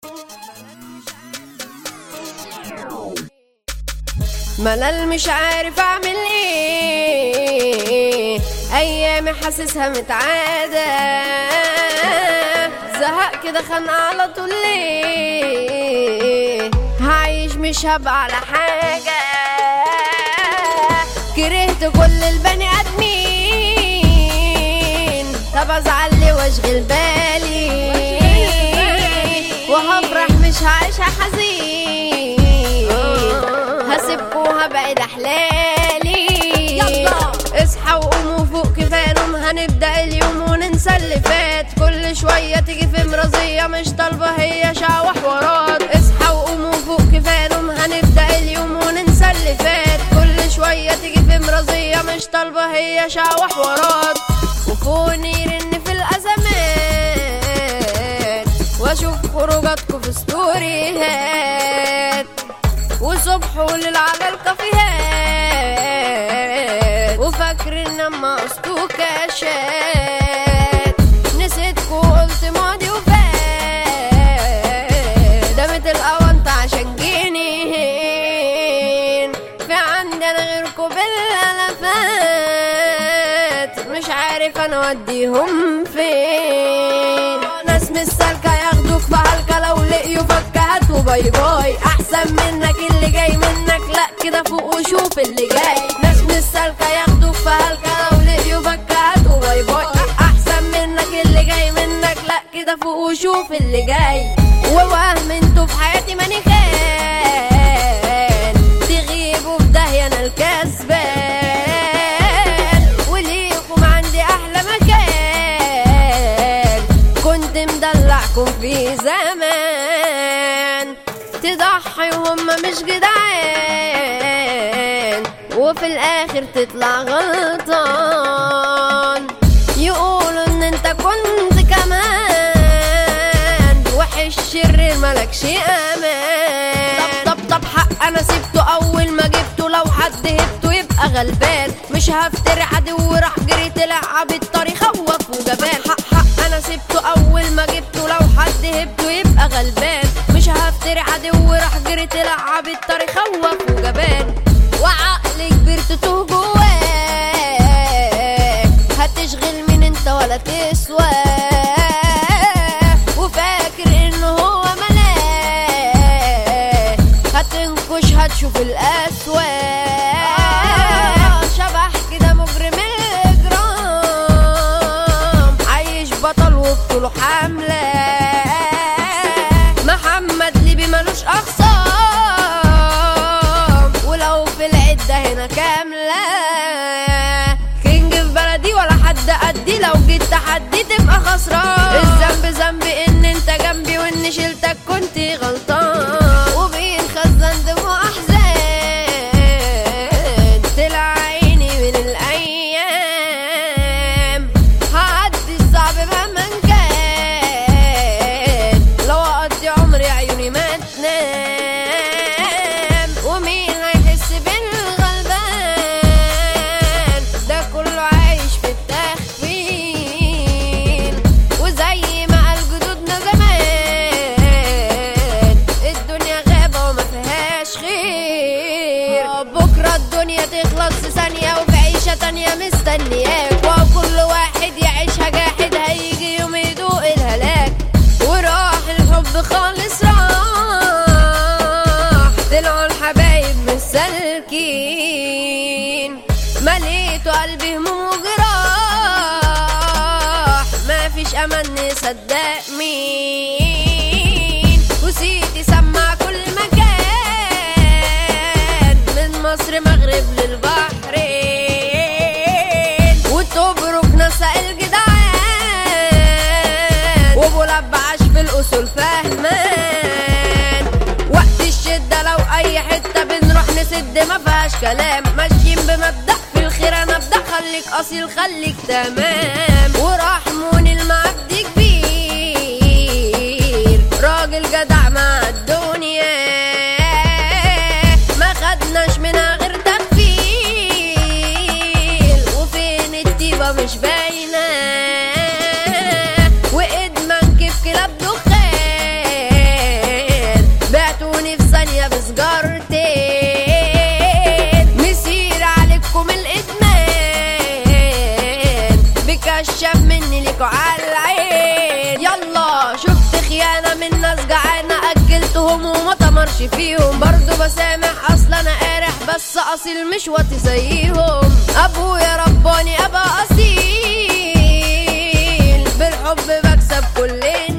ملل مش عارف اعمل ايه ايامي حاسسها متعادة زهق كده خانقة على طول ليه هعيش مش هبقى على حاجة كرهت كل البني ادمين طب ازعل لي واشغل بالي وهفرح مش هعيشها حزين هسيبكوا هبعد احلالي اصحى وقوموا فوق كفايه نوم هنبدا اليوم وننسى اللي فات كل شويه تيجي في مرضيه مش طالبه هي شقوة حوارات اصحى وقوموا فوق كفايه نوم هنبدا اليوم وننسى اللي فات كل شويه تيجي في مرضيه مش طالبه هي شقوة حوارات وفوني يرن في الازمات واشوف خروجاتكم في ستوريهات وصبح وليل على الكافيهات وفاكر ان اما قصتو كاشات نسيتكو قلت ماضي وفات دامت الاونطة عشان جنيهين في عندي انا غيركو بالالفات مش عارف انا اوديهم فين ناس مش سالكة ياخدوك في هلكة لو لقيوا فكة هاتوا باي باي احسن منك اللي جاي منك لا كده فوق وشوف اللي جاي ناس مش سالكة ياخدوك في هلكة لو لقيوا فكة هاتوا باي باي احسن منك اللي جاي منك لا كده فوق وشوف اللي جاي ووهم انتوا في حياتي ماني خان تغيبوا في داهية انا الكسبان وليكم عندي احلى مكان كنت مدلعكم في زمان تضحي وهم مش جدعان وفي الاخر تطلع غلطان يقولوا ان انت كنت كمان وحش شرير ملكش امان طب طب طب حق انا سبته اول ما جبته لو حد هبته يبقى غلبان مش هفتري عدو وراح جري طلع بالطريق خوف وجبان حق حق انا سبته اول ما جبته لو حد هبته يبقى غلبان مش هفتري عدو وراح جري طلع بالطريق خوف وجبان وعقل كبرت توه جواه هتشغل مين انت ولا تسوى وفاكر انه هو ملاك هتنكش هتشوف الاسواق شبح كده مجرم الاجرام عايش بطل وبطوله حمله محمد ليبي ملوش اخصام ولو في العده هنا كامله كينج في بلدي ولا حد قدي لو جيت تحدي تبقى خسران الذنب ذنبي ان انت جنبي وان شلتك كنت غلطان وبين خزن دموع احزان طلع عيني من الايام هعدي الصعب مهما كان لو اقضي عمري عيوني ما تنام ومين هيحس بالغلبان ده كله عايش في التخفين وزي ما قال جدودنا زمان الدنيا غابة وما فيهاش خير بكرة الدنيا تخلص في ثانية وفي عيشة تانية مستنياك وكل واحد يعيشها جاحد هيجي يوم يدوق الهلاك وراح الحب خالص راح طلعوا الحبايب مش سالكين مليتوا قلبي هموم وجراح مفيش امان نصدق مين وسيتي سمع كل مكان من مصر مغرب للبحرين وتبرك نسا الجدعان وابو لبعش في الاصول فهمان وقت الشدة لو اي حتة بنروح نسد ما فيهاش كلام ماشيين بمبدأ في الخير انا ابدأ خليك اصيل خليك تمام ورحمون المعبد كبير راجل جدع مع الدنيا ما خدناش منها غير تغفيل وفين الطيبة مش باينة وادمان كيف كلاب دخان قدام الناس جعانة أجلتهم وما تمرش فيهم برضو بسامح أصلا أنا قارح بس أصيل مش واطي زيهم أبويا رباني أبقى أصيل بالحب بكسب كل